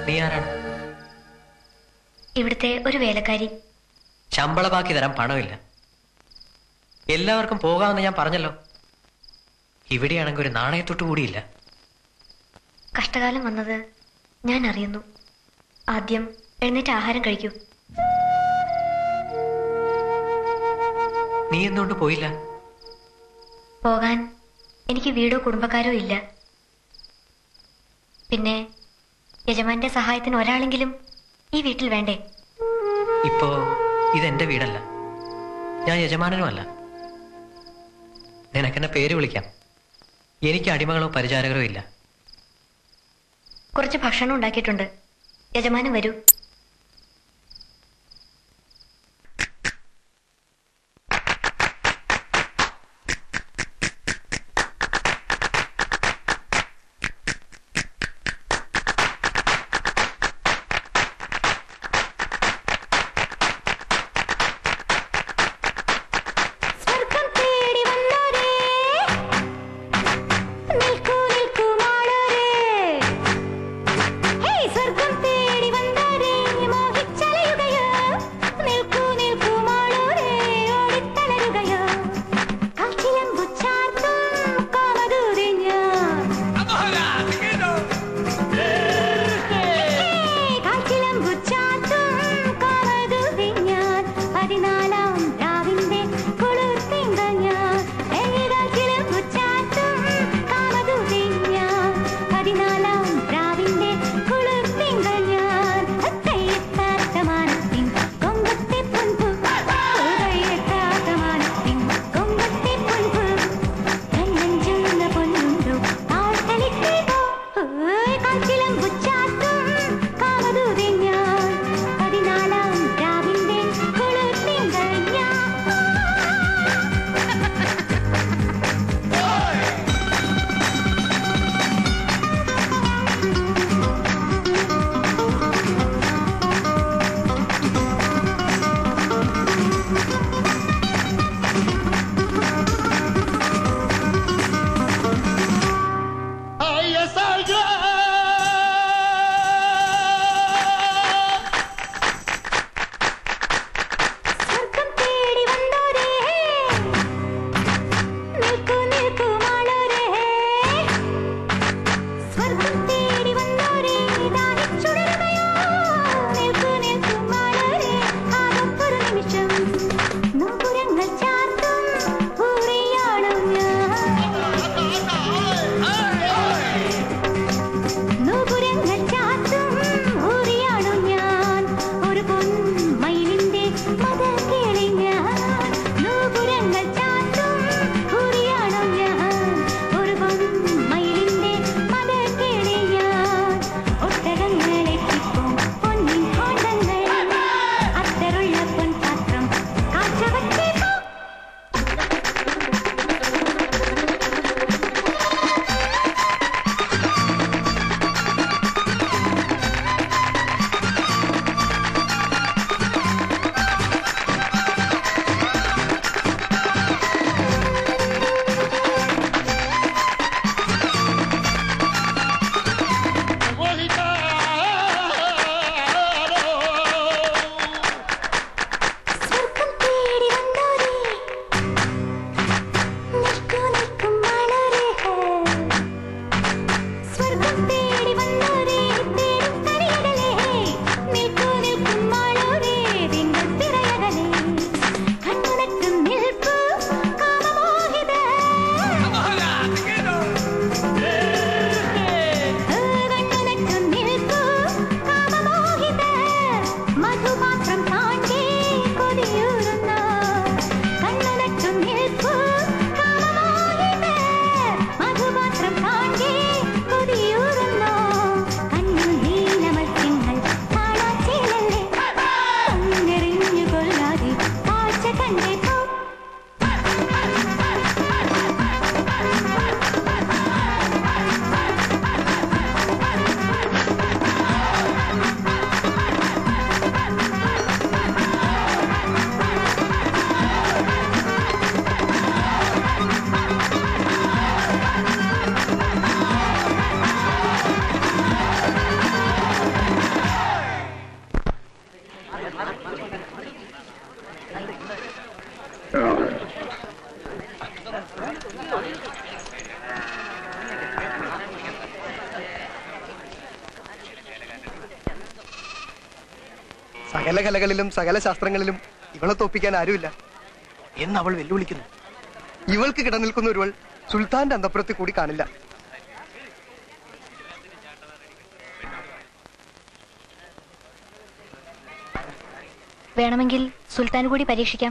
നീ ആരാണ് ഇവിടുത്തെ ഒരു വേലക്കാരി ശമ്പള ബാക്കി തരാൻ പണമില്ല എല്ലാവർക്കും പോകാമെന്ന് ഞാൻ പറഞ്ഞല്ലോ ഇവിടെയാണെങ്കിൽ ഒരു നാണയത്തൊട്ട് കൂടിയില്ല കഷ്ടകാലം വന്നത് ഞാൻ അറിയുന്നു ആദ്യം എഴുന്നേറ്റ് ആഹാരം കഴിക്കൂ നീ എന്തുകൊണ്ട് പോയില്ല പോകാൻ എനിക്ക് വീടോ കുടുംബക്കാരോ ഇല്ല പിന്നെ യജമാന്റെ സഹായത്തിന് ഒരാളെങ്കിലും ഈ വീട്ടിൽ വേണ്ടേ ഇപ്പോ ഇതെന്റെ വീടല്ല ഞാൻ യജമാനനുമല്ല നിനക്കെന്നെ പേര് വിളിക്കാം എനിക്ക് അടിമകളോ പരിചാരകരോ ഇല്ല കുറച്ച് ഭക്ഷണം ഉണ്ടാക്കിയിട്ടുണ്ട് യജമാനൻ വരൂ സ്വർഗം തേടി വന്നോരേ നിൽക്കൂ നിൽക്കൂ മാളോരേ ഹേ സ്വർഗം തേടി വന്നോരേ മോഹിച്ചലയുകയോ നിൽക്കൂ നിൽക്കൂ മാളോരേ ഓടിത്തളരുകയോ കാച്ചിലമ്പു ചാർത്തും കാമദൂതി ഞാൻ കാച്ചിലമ്പു ചാർത്തും കാമദൂതി ഞാൻ പതിനാലാം രാവിന്റെ കുളിർത്തിങ്ക ഞാൻ കാച്ചിലമ്പു ചാർത്തും കാമദൂതി ഞാൻ പതിനാലാം രാവിന്റെ കുളിർത്തിങ്ക ഞാൻ കയ്യെത്താത്ത മാനത്തിൻ കൊമ്പത്തെ പൊൻപു കയ്യെത്താത്ത മാനത്തിൻ കൊമ്പത്തെ പൊൻപു കണ്ണഞ്ചുന്ന പൊന്നുണ്ടു താഴ്ത്തലിട്ടേതോ കാച്ചിലം പുച്ചാത്തും കാമദൂതി ഞാൻ പതിനാലാം രാവിന്റെ കുളിർത്തിങ്കൾ ഞാൻ സ്വർഗം തേടി വന്നോരേ നിൽക്കൂ നിൽക്കൂ മാളോരേ സ്വർഗം തേടി വന്നോരേ ദാഹിച്ചുണരുകയോ നിൽക്കൂ നിൽക്കൂ മാളോരേ ആകപ്പൊരു നിമിഷം നൂപുരങ്ങൾ ചാർത്തും ഊറിയാളും ഞാൻ നൂപുരങ്ങൾ ചാർത്തും ഊറിയാളും ഞാൻ ഒരു പൊന്മയിലിന്റെ മത കേളി ഞാൻ നൂപുരങ്ങൾ ചാർത്തും ഊറിയാളും ഞാൻ ഒരു പൊന്മയിലിന്റെ മത കേളി ഞാൻ ഒട്ടകങ്ങളെത്തിപ്പോ പൊന്നിൻ കോണ്ടങ്ങൾ അത്തരുള്ള പൊൻപാത്രം കാഴ്ചവച്ചേപ്പോ സ്വർഗം തേടി വന്നോരേ നിൽക്കൂ നിൽക്കും മാളോരേ സ്വർഗം തേടി വന്നോരേ തേടും തരിയകലേ നിൽക്കൂ നിൽക്കും മാളോരേ തിങ്കൾ തിരയകലേ കണ്ണുനട്ടും നിൽപ്പു കാമമോഹിത കണ്ണുനട്ടും നിൽപ്പു കാമമോഹിത മധുപാത്രം താണ്ടി കൊതിയൂറുന്ന കണ്ണുനട്ടും നിൽപ്പു കാമമോഹിത മധുപാത്രം താണ്ടി കൊതിയൂറുന്ന സകല കലകളിലും സകല ശാസ്ത്രങ്ങളിലും ഇവളെ തോപ്പിക്കാൻ ആരുമില്ല എന്ന് അവൾ വെല്ലുവിളിക്കുന്നു ഇവൾക്ക് കിടനിൽക്കുന്ന ഒരുവൾ സുൽത്താന്റെ അന്തപ്പുറത്തിൽ കൂടി കാണില്ല വേണമെങ്കിൽ സുൽത്താൻ കൂടി പരീക്ഷിക്കാം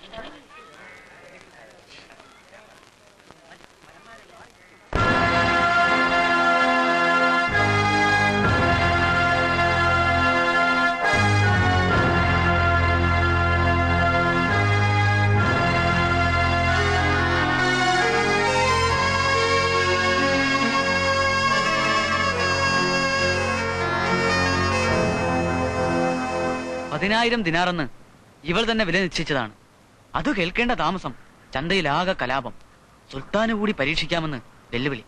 പതിനായിരം ദിനാറെന്ന് ഇവൾ തന്നെ വില നിശ്ചയിച്ചതാണ് അത് കേൾക്കേണ്ട താമസം ചന്തയിലാകെ കലാപം സുൽത്താന് കൂടി പരീക്ഷിക്കാമെന്ന് വെല്ലുവിളി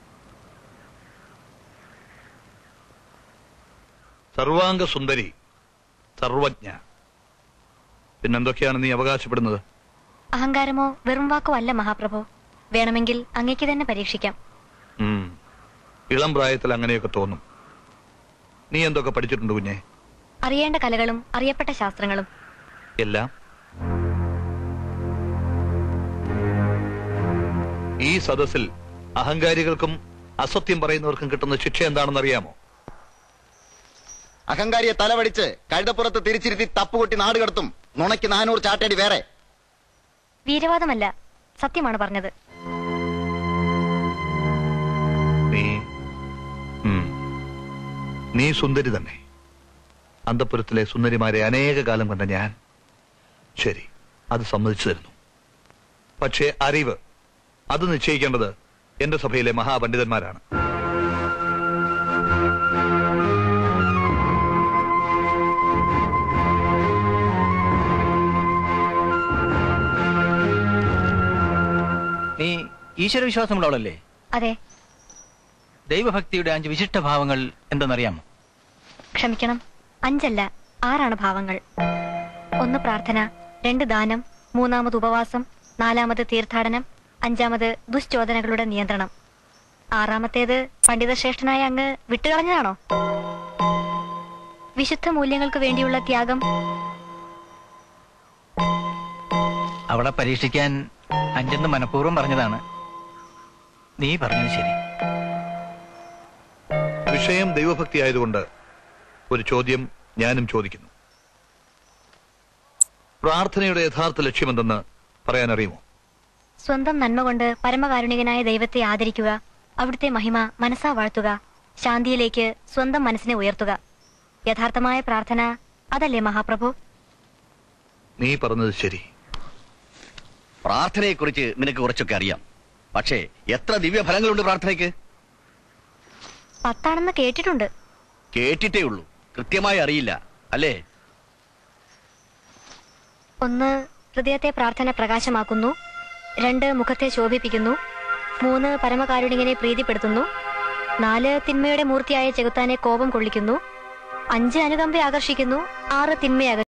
സർവാംഗ സുന്ദരി സർവജ്ഞ പിന്നെന്തൊക്കെയാണ് നീ അവകാശപ്പെടുന്നത് അഹങ്കാരമോ വെറും വാക്കോ അല്ല മഹാപ്രഭു വേണമെങ്കിൽ അങ്ങേക്ക് തന്നെ പരീക്ഷിക്കാം ഉം. ഇളം പ്രായത്തിൽ അങ്ങനെയൊക്കെ തോന്നും നീ എന്തൊക്കെ പഠിച്ചിട്ടുണ്ട് കുഞ്ഞെ അറിയേണ്ട കലകളും അറിയപ്പെട്ട ശാസ്ത്രങ്ങളും എല്ലാം ഈ സദസ്സിൽ അഹങ്കാരികൾക്കും അസത്യം പറയുന്നവർക്കും കിട്ടുന്ന ശിക്ഷ എന്താണെന്ന് അറിയാമോ അഹങ്കാരിയെ തലവടിച്ച് കഴുതപ്പുറത്ത് തിരിച്ചിരുത്തി തപ്പുകൊട്ടി നാട് കടത്തും നുണയ്ക്ക് നാനൂറ് ചാട്ടേടി വേറെ വീരവാദമല്ല സത്യമാണ് പറഞ്ഞത് നീ ഉം. നീ സുന്ദരി തന്നെ അന്തപുരത്തിലെ സുന്ദരിമാരെ അനേക കാലം കണ്ട ഞാൻ ശരി അത് സമ്മതിച്ചു തരുന്നു പക്ഷേ അറിവ് അത് നിശ്ചയിക്കേണ്ടത് എന്റെ സഭയിലെ മഹാപണ്ഡിതന്മാരാണ് നീ ഈശ്വരവിശ്വാസമുള്ളവളല്ലേ അതെ ദൈവഭക്തിയുടെ അഞ്ച് വിശിഷ്ട ഭാവങ്ങൾ എന്തെന്നറിയാമോ ക്ഷമിക്കണം അഞ്ചല്ല ആറാണ് ഭാവങ്ങൾ ഒന്ന് പ്രാർത്ഥന രണ്ട് ദാനം മൂന്നാമത് ഉപവാസം നാലാമത് തീർത്ഥാടനം അഞ്ചാമത് ദുശ്ചോദനകളുടെ നിയന്ത്രണം ആറാമത്തേത് പണ്ഡിതശ്രേഷ്ഠനായ അങ്ങ് വിട്ടുകളഞ്ഞതാണോ വിശുദ്ധ മൂല്യങ്ങൾക്ക് വേണ്ടിയുള്ള ത്യാഗം അവളെ പരീക്ഷിക്കാൻ അഞ്ചെന്ന് മനഃപൂർവ്വം പറഞ്ഞതാണ് നീ പറഞ്ഞത് ശരി വിഷയം ദൈവഭക്തി ആയതുകൊണ്ട് ഒരു ചോദ്യം ഞാനും ചോദിക്കുന്നു പ്രാർത്ഥനയുടെ യഥാർത്ഥ ലക്ഷ്യമെന്തെന്ന് പറയാൻ അറിയുമോ സ്വന്തം നന്മ കൊണ്ട് പരമകാരുണികനായ ദൈവത്തെ ആദരിക്കുക അവിടുത്തെ മഹിമ മനസ്സാ വാഴ്ത്തുക ശാന്തിയിലേക്ക് സ്വന്തം മനസ്സിനെ ഉയർത്തുക യഥാർത്ഥമായ പ്രാർത്ഥന അതല്ലേ മഹാപ്രഭു നീ പറഞ്ഞത് ശരി പ്രാർത്ഥനയെക്കുറിച്ച് നിനക്ക് കുറച്ചൊക്കെ അറിയാം പക്ഷേ എത്ര ദിവ്യ ഫലങ്ങളുണ്ട് പ്രാർത്ഥനയ്ക്ക് പത്താണെന്ന് കേട്ടിട്ടുണ്ട് കേട്ടിട്ടേ ഉള്ളൂ കൃത്യമായി അറിയില്ല അല്ലേ ഒന്ന് ഹൃദയത്തെ പ്രാർത്ഥന പ്രകാശമാക്കുന്നു രണ്ട് മുഖത്തെ ശോഭിപ്പിക്കുന്നു മൂന്ന് പരമകാരുണികനെ പ്രീതിപ്പെടുത്തുന്നു നാല് തിന്മയുടെ മൂർത്തിയായ ചെകുത്താനെ കോപം കൊള്ളിക്കുന്നു അഞ്ച് അനുകമ്പ ആകർഷിക്കുന്നു ആറ് തിന്മ